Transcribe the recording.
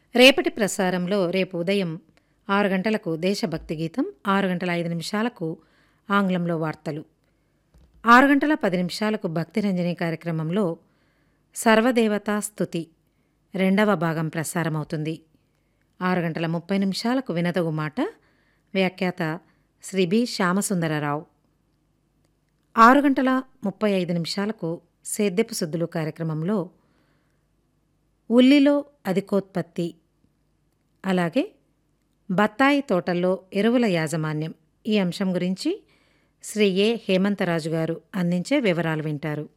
రేపటి ప్రసారంలో రేపు ఉదయం ఆరు గంటలకు దేశభక్తి గీతం ఆరు గంటల ఐదు నిమిషాలకు ఆంగ్లంలో వార్తలు ఆరు గంటల పది నిమిషాలకు భక్తిరంజని కార్యక్రమంలో సర్వదేవతా స్తుతి రెండవ భాగం ప్రసారమవుతుంది ఆరు గంటల ముప్పై నిమిషాలకు వినదగు మాట వ్యాఖ్యాత శ్రీ బి శ్యామసుందరరావు ఆరు గంటల ముప్పై ఐదు నిమిషాలకు సేద్యపు సుద్దులు కార్యక్రమంలో ఉల్లిలో అధికోత్పత్తి అలాగే బత్తాయి తోటల్లో ఎరువుల యాజమాన్యం ఈ అంశం గురించి శ్రీ ఏ హేమంతరాజు గారు అందించే వివరాలు వింటారు